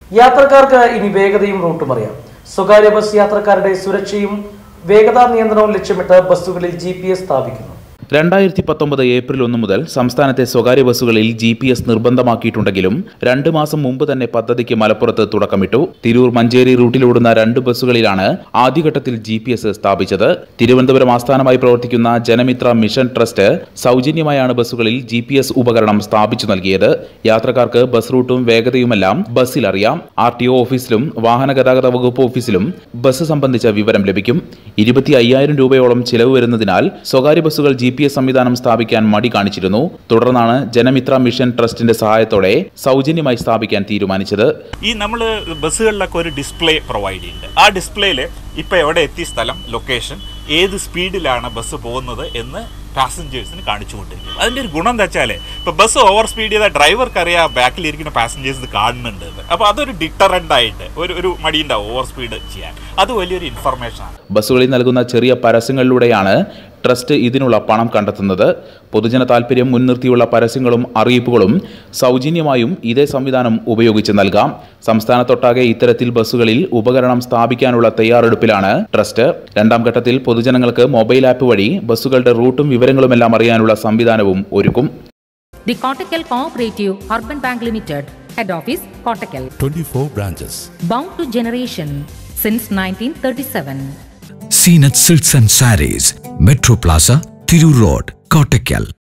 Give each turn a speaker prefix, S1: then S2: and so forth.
S1: യാത്രക്കാർക്ക് ഇനി വേഗതയും റൂട്ടും അറിയാം സ്വകാര്യ ബസ് യാത്രക്കാരുടെ സുരക്ഷയും വേഗതാ നിയന്ത്രണവും ലക്ഷ്യമിട്ട് ബസ്സുകളിൽ ജി സ്ഥാപിക്കുന്നു
S2: രണ്ടായിരത്തി പത്തൊമ്പത് ഏപ്രിൽ ഒന്ന് മുതൽ സംസ്ഥാനത്തെ സ്വകാര്യ ബസ്സുകളിൽ ജി പി എസ് നിർബന്ധമാക്കിയിട്ടുണ്ടെങ്കിലും രണ്ട് മാസം മുമ്പ് തന്നെ പദ്ധതിക്ക് മലപ്പുറത്ത് തുടക്കമിട്ടു തിരൂർ മഞ്ചേരി റൂട്ടിലോടുന്ന രണ്ട് ബസ്സുകളിലാണ് ആദ്യഘട്ടത്തിൽ ജി പി എസ് സ്ഥാപിച്ചത് തിരുവനന്തപുരം ആസ്ഥാനമായി പ്രവർത്തിക്കുന്ന ജനമിത്ര മിഷൻ ട്രസ്റ്റ് സൗജന്യമായാണ് ബസ്സുകളിൽ ജി പി എസ് ഉപകരണം സ്ഥാപിച്ചു നൽകിയത് യാത്രക്കാർക്ക് ബസ് റൂട്ടും വേഗതയുമെല്ലാം ബസ്സിൽ അറിയാം ആർ ടി ഒ ഓഫീസിലും വാഹന ഗതാഗത വകുപ്പ് ഓഫീസിലും ബസ് സംബന്ധിച്ച വിവരം ലഭിക്കും ഇരുപത്തി അയ്യായിരം രൂപയോളം ചിലവ് വരുന്നതിനാൽ സ്വകാര്യ ബസ്സുകൾ ജി പി എസ് സംവിധാനം സ്ഥാപിക്കാൻ മടി കാണിച്ചിരുന്നു തുടർന്നാണ് ജനമിത്ര മിഷൻ ട്രസ്റ്റിന്റെ സഹായത്തോടെ സൗജന്യമായി സ്ഥാപിക്കാൻ തീരുമാനിച്ചത്
S3: ഈ നമ്മൾ ബസ്സുകളിലൊക്കെ ഒരു ഡിസ്പ്ലേ പ്രൊവൈഡ് ചെയ്യുന്നുണ്ട് ആ ഡിസ്പ്ലേയിൽ ഇപ്പോൾ എവിടെ എത്തി സ്ഥലം ലൊക്കേഷൻ ഏത് സ്പീഡിലാണ് ബസ് പോകുന്നത് എന്ന് പാസഞ്ചേഴ്സിന് കാണിച്ചു കൊണ്ടിരിക്കും അതിൻ്റെ ഒരു ഗുണം എന്താ വെച്ചാൽ ഇപ്പോൾ ബസ് ഓവർ സ്പീഡ് ചെയ്താൽ ഡ്രൈവർക്ക് അറിയാം ബാക്കിലിരിക്കുന്ന പാസഞ്ചേഴ്സ് ഇത് കാണുന്നുണ്ട് എന്ന്. അപ്പോൾ അതൊരു ഡിറ്ററൻ്റ് ആയിട്ട് ഒരു ഒരു മടിയുണ്ടാവും ഓവർ സ്പീഡ് ചെയ്യാൻ അത് വലിയൊരു ഇൻഫർമേഷനാണ്
S2: ബസ്സുകളിൽ നൽകുന്ന ചെറിയ പരസ്യങ്ങളിലൂടെയാണ് ട്രസ്റ്റ് ഇതിനുള്ള പണം കണ്ടെത്തുന്നത് പൊതുജന താൽപര്യം മുൻനിർത്തിയുള്ള പരസ്യങ്ങളും അറിയിപ്പുകളും സൗജന്യമായും ഇതേ സംവിധാനം ഉപയോഗിച്ച് നൽകാം സംസ്ഥാനത്തൊട്ടാകെ ഇത്തരത്തിൽ ബസ്സുകളിൽ ഉപകരണം സ്ഥാപിക്കാനുള്ള തയ്യാറെടുപ്പിലാണ് ട്രസ്റ്റ് രണ്ടാം ഘട്ടത്തിൽ പൊതുജനങ്ങൾക്ക് മൊബൈൽ ആപ്പ് വഴി ബസ്സുകളുടെ റൂട്ടും വിവരങ്ങളുമെല്ലാം അറിയാനുള്ള സംവിധാനവും ഒരുക്കും
S4: The Kottakkal Cooperative Urban Bank Limited, Head Office, Kottakkal.
S5: 24 branches.
S4: Bound to generation since 1937.
S6: Seenat Silks and Saris, Metro Plaza, Thiru Road, Kottakkal.